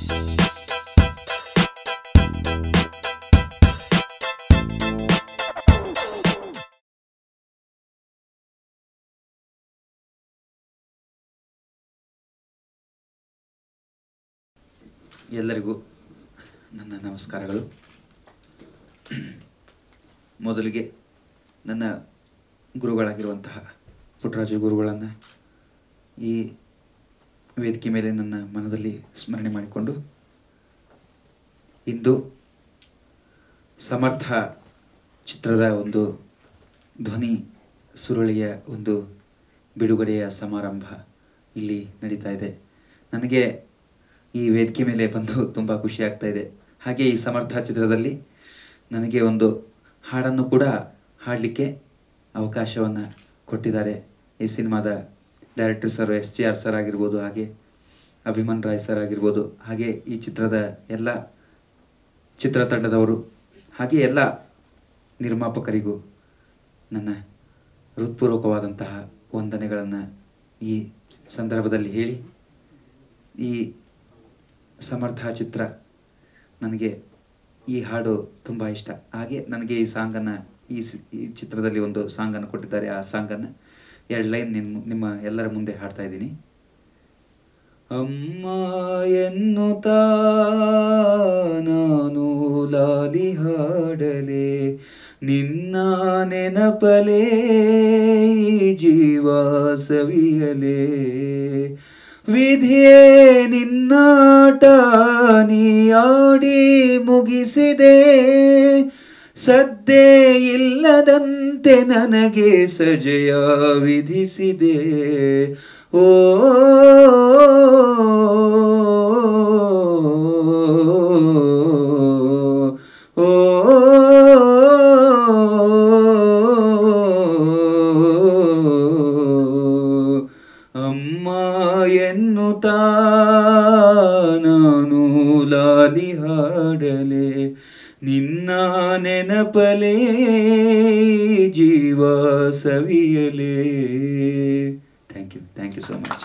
ಎಲ್ಲರಿಗೂ ನನ್ನ ನಮಸ್ಕಾರಗಳು ಮೊದಲಿಗೆ ನನ್ನ ಗುರುಗಳಾಗಿರುವಂತಹ ಪುಟ್ಟರಾಜು ಗುರುಗಳನ್ನು ಈ ವೇದಿಕೆ ಮೇಲೆ ನನ್ನ ಮನದಲ್ಲಿ ಸ್ಮರಣೆ ಮಾಡಿಕೊಂಡು ಇಂದು ಸಮರ್ಥ ಚಿತ್ರದ ಒಂದು ಧ್ವನಿ ಸುರುಳಿಯ ಒಂದು ಬಿಡುಗಡೆಯ ಸಮಾರಂಭ ಇಲ್ಲಿ ನಡೀತಾ ಇದೆ ನನಗೆ ಈ ವೇದಿಕೆ ಮೇಲೆ ಬಂದು ತುಂಬ ಖುಷಿ ಆಗ್ತಾ ಇದೆ ಹಾಗೆ ಈ ಸಮರ್ಥ ಚಿತ್ರದಲ್ಲಿ ನನಗೆ ಒಂದು ಹಾಡನ್ನು ಕೂಡ ಹಾಡಲಿಕ್ಕೆ ಅವಕಾಶವನ್ನು ಕೊಟ್ಟಿದ್ದಾರೆ ಈ ಸಿನಿಮಾದ director sir S G R sir ಆಗಿರ್ಬೋದು ಹಾಗೆ ಅಭಿಮನ್ ರಾಯ್ ಸರ್ ಆಗಿರ್ಬೋದು ಹಾಗೆ ಈ ಚಿತ್ರದ ಎಲ್ಲ ಚಿತ್ರತಂಡದವರು ಹಾಗೆ ಎಲ್ಲ ನಿರ್ಮಾಪಕರಿಗೂ ನನ್ನ ಹೃತ್ಪೂರ್ವಕವಾದಂತಹ ವಂದನೆಗಳನ್ನು ಈ ಸಂದರ್ಭದಲ್ಲಿ ಹೇಳಿ ಈ ಸಮರ್ಥ ಚಿತ್ರ ನನಗೆ ಈ ಹಾಡು ತುಂಬ ಇಷ್ಟ ಹಾಗೆ ನನಗೆ ಈ ಸಾಂಗನ್ನು ಈ ಸಿ- ಈ ಚಿತ್ರದಲ್ಲಿ ಒಂದು ಸಾಂಗನ್ನು ಕೊಟ್ಟಿದ್ದಾರೆ ಆ ಸಾಂಗನ್ನು ಎರಡು ಲೈನ್ ನಿಮ್ಮ ನಿಮ್ಮ ಎಲ್ಲರ ಮುಂದೆ ಹಾಡ್ತಾ ಇದ್ದೀನಿ ಅಮ್ಮ ಎನ್ನುತ್ತಾ ನಾನು ಲಾಲಿ ಹಾಡಲೆ ನಿನ್ನ ನೆನಪಲೇ ಈ ಜೀವ ಸವಿಯಲೇ ವಿಧಿಯೇ ನಿನ್ನಾಟ ನೀ ಆಡಿ ಮುಗಿಸಿದೆ ಸದ್ದೇ ಇಲ್ಲದಂತೆ ನನಗೆ ಸಜಯ ವಿಧಿಸಿದೆ ಓ ಓ ಅಮ್ಮ ಎನ್ನುತ್ತಾ ನಾನು ಲಾಲಿ ಹಾಡಲೆ ನಿನ್ನ ನೆನಪಲೇ ಜೀವ ಸವಿಯಲೇ thank you thank you so much